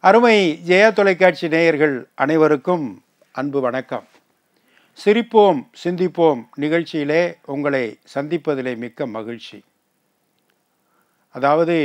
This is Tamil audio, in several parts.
அருமை ஜெயா தொலைக்காட்சி நேயர்கள் அனைவருக்கும் அன்பு வணக்கம் சிரிப்போம் சிந்திப்போம் நிகழ்ச்சியிலே உங்களை சந்திப்பதிலே மிக்க மகிழ்ச்சி அதாவது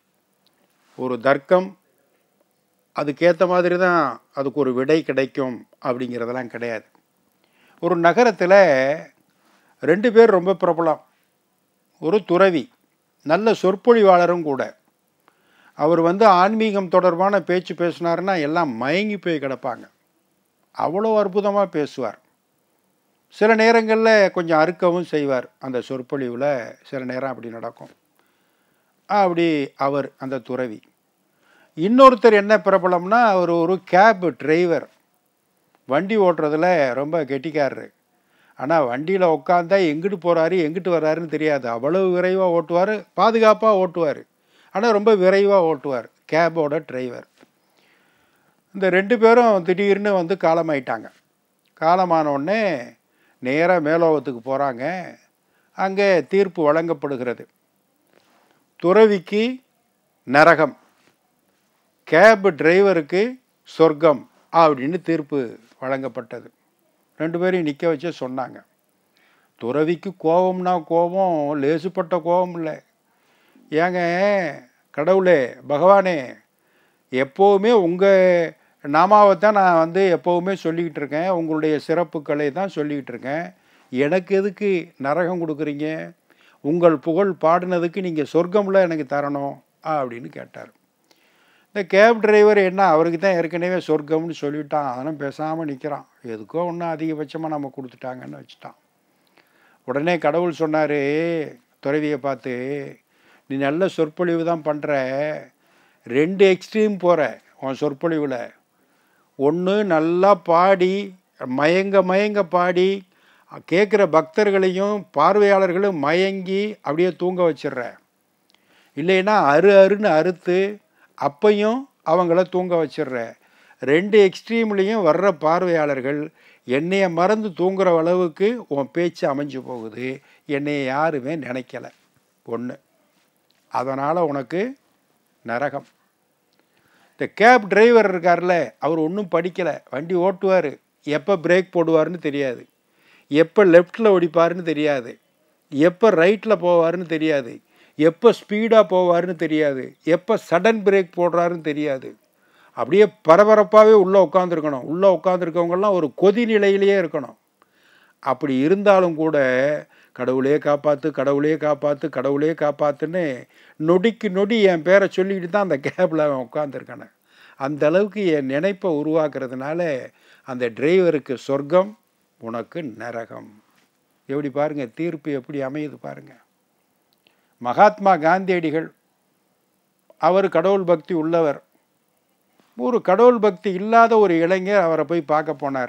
ஒரு தர்க்கம் அதுக்கேற்ற மாதிரி தான் அதுக்கு ஒரு விடை கிடைக்கும் அப்படிங்கிறதெல்லாம் கிடையாது ஒரு நகரத்தில் ரெண்டு பேர் ரொம்ப பிரபலம் ஒரு துறவி நல்ல சொற்பொழிவாளரும் கூட அவர் வந்து ஆன்மீகம் தொடர்பான பேச்சு பேசினாருன்னா எல்லாம் மயங்கி போய் கிடப்பாங்க அவ்வளோ அற்புதமாக பேசுவார் சில நேரங்களில் கொஞ்சம் அறுக்கவும் செய்வார் அந்த சொற்பொழிவில் சில நேரம் அப்படி நடக்கும் அப்படி அவர் அந்த துறவி இன்னொருத்தர் என்ன பிரபலம்னா அவர் ஒரு கேப் டிரைவர் வண்டி ஓட்டுறதுல ரொம்ப கெட்டிக்காரரு ஆனால் வண்டியில் உட்காந்தா எங்கிட்டு போகிறாரு எங்கிட்டு வர்றாருன்னு தெரியாது அவ்வளவு விரைவாக ஓட்டுவார் பாதுகாப்பாக ஓட்டுவார் ஆனால் ரொம்ப விரைவாக ஓட்டுவார் கேபோட டிரைவர் இந்த ரெண்டு பேரும் திடீர்னு வந்து காலமாயிட்டாங்க காலமான உடனே நேராக மேலோகத்துக்கு போகிறாங்க அங்கே தீர்ப்பு வழங்கப்படுகிறது துறவிக்கு நரகம் கேப் டிரைவருக்கு சொர்க்கம் அப்படின்னு தீர்ப்பு வழங்கப்பட்டது ரெண்டு பேரையும் நிற்க வச்சே சொன்னாங்க துறவிக்கு கோபம்னா கோபம் லேசுப்பட்ட கோபம் இல்லை ஏங்க கடவுளே பகவானே எப்போவுமே உங்கள் நாமாவை தான் நான் வந்து எப்போவுமே சொல்லிக்கிட்டு இருக்கேன் உங்களுடைய சிறப்புகளை தான் சொல்லிக்கிட்டு இருக்கேன் எனக்கு எதுக்கு நரகம் கொடுக்குறீங்க உங்கள் புகழ் பாடினதுக்கு நீங்கள் சொர்க்கமில் எனக்கு தரணும் அப்படின்னு கேட்டார் இந்த கேப் டிரைவர் என்ன அவருக்கு தான் ஏற்கனவே சொர்க்கம்னு சொல்லிட்டான் அதனால் பேசாமல் நிற்கிறான் எதுக்கோ ஒன்றும் அதிகபட்சமாக நம்ம கொடுத்துட்டாங்கன்னு வச்சுட்டான் உடனே கடவுள் சொன்னார் துறவியை பார்த்து நீ நல்ல சொற்பொழிவு தான் பண்ணுற ரெண்டு எக்ஸ்ட்ரீம் போகிற உன் சொற்பொழிவில் ஒன்று நல்லா பாடி மயங்க மயங்க பாடி கேட்குற பக்தர்களையும் பார்வையாளர்களும் மயங்கி அப்படியே தூங்க வச்சிடுற இல்லைன்னா அரு அருன்னு அறுத்து அப்பையும் அவங்கள தூங்க வச்சிடுற ரெண்டு எக்ஸ்ட்ரீம்லேயும் வர்ற பார்வையாளர்கள் என்னைய மறந்து தூங்குற அளவுக்கு உன் பேச்சு அமைஞ்சு போகுது என்னைய யாருமே நினைக்கல ஒன்று அதனால் உனக்கு நரகம் இந்த கேப் டிரைவர் இருக்கார்ல அவர் ஒன்றும் படிக்கலை வண்டி ஓட்டுவார் எப்போ பிரேக் போடுவார்னு தெரியாது எப்போ லெஃப்டில் ஓடிப்பாருன்னு தெரியாது எப்போ ரைட்டில் போவார்னு தெரியாது எப்போ ஸ்பீடாக போவார்னு தெரியாது எப்போ சடன் பிரேக் போடுறாருன்னு தெரியாது அப்படியே பரபரப்பாகவே உள்ளே உட்காந்துருக்கணும் உள்ளே உட்காந்துருக்கவங்கெல்லாம் ஒரு கொதி நிலையிலேயே இருக்கணும் அப்படி இருந்தாலும் கூட கடவுளே காப்பாற்று கடவுளே காப்பாற்று கடவுளே காப்பாற்றுன்னு நொடிக்கு நொடி என் பேரை சொல்லிக்கிட்டு தான் அந்த கேபில் அவன் உட்காந்துருக்கானே அந்த அளவுக்கு என் நினைப்பை உருவாக்குறதுனால அந்த டிரைவருக்கு சொர்க்கம் உனக்கு நரகம் எப்படி பாருங்கள் தீர்ப்பு எப்படி அமையுது பாருங்கள் மகாத்மா காந்தியடிகள் அவர் கடவுள் பக்தி உள்ளவர் ஒரு கடவுள் பக்தி இல்லாத ஒரு இளைஞர் அவரை போய் பார்க்க போனார்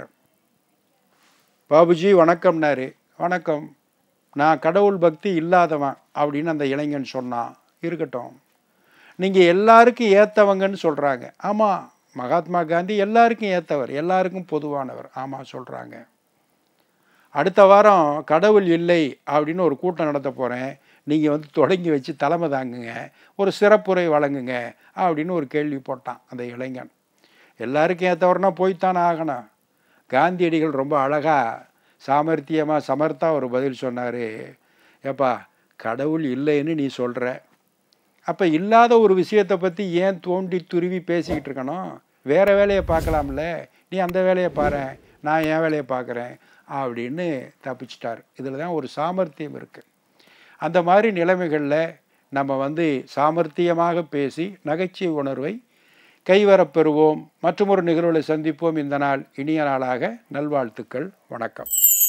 பாபுஜி வணக்கம்னாரு வணக்கம் நான் கடவுள் பக்தி இல்லாதவன் அப்படின்னு அந்த இளைஞன் சொன்னான் இருக்கட்டும் நீங்கள் எல்லாருக்கும் ஏற்றவங்கன்னு சொல்கிறாங்க ஆமாம் மகாத்மா காந்தி எல்லாருக்கும் ஏற்றவர் எல்லாருக்கும் பொதுவானவர் ஆமாம் சொல்கிறாங்க அடுத்த வாரம் கடவுள் இல்லை அப்படின்னு ஒரு கூட்டம் நடத்த போகிறேன் நீங்கள் வந்து தொடங்கி வச்சு தலைமை தாங்குங்க ஒரு சிறப்புரை வழங்குங்க அப்படின்னு ஒரு கேள்வி போட்டான் அந்த இளைஞன் எல்லாருக்கும் ஏற்றவர்னா போய்த்தானே ஆகணும் காந்தியடிகள் ரொம்ப அழகாக சாமர்த்தியமாக சமர்த்தா ஒரு பதில் சொன்னார் ஏப்பா கடவுள் இல்லைன்னு நீ சொல்கிற அப்போ இல்லாத ஒரு விஷயத்தை பற்றி ஏன் தோண்டி துருவி பேசிக்கிட்டு இருக்கணும் வேறு வேலையை பார்க்கலாம்ல நீ அந்த வேலையை பாரு நான் என் வேலையை பார்க்குறேன் அப்படின்னு தப்பிச்சிட்டார் இதில் தான் ஒரு சாமர்த்தியம் இருக்குது அந்த மாதிரி நிலைமைகளில் நம்ம வந்து சாமர்த்தியமாக பேசி நகைச்சுவை உணர்வை கைவரப்பெறுவோம் மற்றும் ஒரு நிகழ்வுகளை சந்திப்போம் இந்த நாள் இனிய நாளாக நல்வாழ்த்துக்கள் வணக்கம்